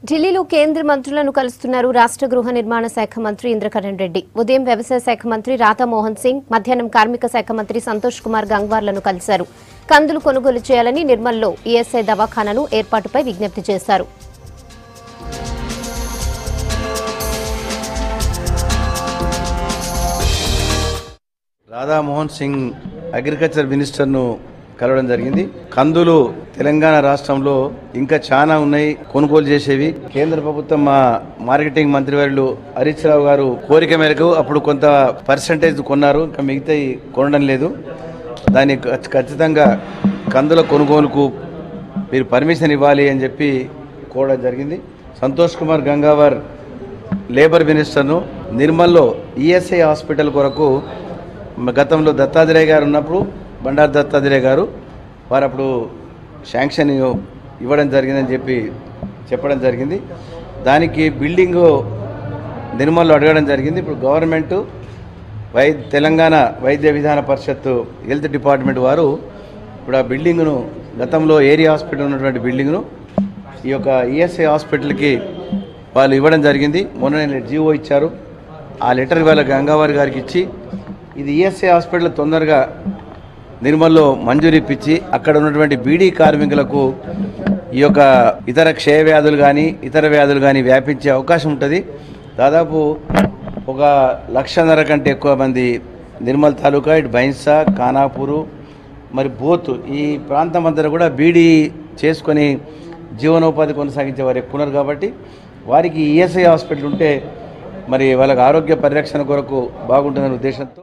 ఢిల్లీలో కేంద్ర మంత్రులను కలుస్తున్నారు రాష్ట్ర గృహ నిర్మాణ శాఖ మంత్రి ఇంద్రకరణ్ రెడ్డి ఉదయం వ్యవసాయ శాఖ మంత్రి రాధామోహన్ సింగ్ మధ్యాహ్నం కార్మిక శాఖ మంత్రి సంతోష్ కుమార్ గంగ్వార్లను కలిశారు కందులు కొనుగోలు చేయాలని నిర్మల్లో ఈఎస్ఐ దవాఖానాను ఏర్పాటుపై విజ్ఞప్తి చేశారు రాధామోహన్ సింగ్ అగ్రికల్చర్ మినిస్టర్ను కలవడం జరిగింది కందులు తెలంగాణ రాష్ట్రంలో ఇంకా చాలా ఉన్నాయి కొనుగోలు చేసేవి కేంద్ర ప్రభుత్వం మా మార్కెటింగ్ మంత్రివర్యులు హరీష్ రావు గారు కోరిక మేరకు అప్పుడు కొంత పర్సంటేజ్ కొన్నారు ఇంకా మిగతా కొనడం లేదు దాన్ని ఖచ్- ఖచ్చితంగా కందుల కొనుగోలుకు మీరు పర్మిషన్ ఇవ్వాలి అని చెప్పి కోరడం జరిగింది సంతోష్ కుమార్ గంగావర్ లేబర్ మినిస్టర్ను నిర్మల్లో ఈఎస్ఐ హాస్పిటల్ కొరకు మ- గతంలో దత్తాత్రేయ గారు ఉన్నప్పుడు బండారు దత్తాత్రేయ గారు వారు అప్పుడు శాంక్షన్ ఇవ్వ- ఇవ్వడం జరిగిందని చెప్పి చెప్పడం జరిగింది దానికి బిల్డింగు నిర్మల్లో అడగడం జరిగింది ఇప్పుడు గవర్నమెంట్ వై తెలంగాణ వైద్య విధాన పరిషత్తు హెల్త్ డిపార్ట్మెంట్ వారు ఇప్పుడు ఆ బిల్డింగ్ను గతంలో ఏరియా హాస్పిటల్ ఉన్నటువంటి బిల్డింగ్ను ఈ యొక్క ఈఎస్ఐ హాస్పిటల్కి వాళ్ళు ఇవ్వడం జరిగింది మొన్న జీవో ఇచ్చారు ఆ లెటర్ ఇవాళ గంగావారి గారికి ఇచ్చి ఇది ఈఎస్ఐ హాస్పిటల్ తొందరగా నిర్మల్లో మంజూరు ఇప్పించి అక్కడ ఉన్నటువంటి బీడీ కార్మికులకు ఈ యొక్క ఇతర క్షయ వ్యాధులు కానీ ఇతర వ్యాధులు కానీ వ్యాపించే అవకాశం ఉంటుంది దాదాపు ఒక లక్షన్నర కంటే ఎక్కువ మంది నిర్మల్ తాలూకా ఇటు బైన్సా ఖానాపూరు మరి బోత్ ఈ ప్రాంతం అంతా కూడా బీడీ చేసుకొని జీవనోపాధి కొనసాగించే వారు ఎక్కువ ఉన్నారు కాబట్టి వారికి ఈఎస్ఐ హాస్పిటల్ ఉంటే మరి వాళ్ళకి ఆరోగ్య పరిరక్షణ కొరకు బాగుంటుందనే ఉద్దేశంతో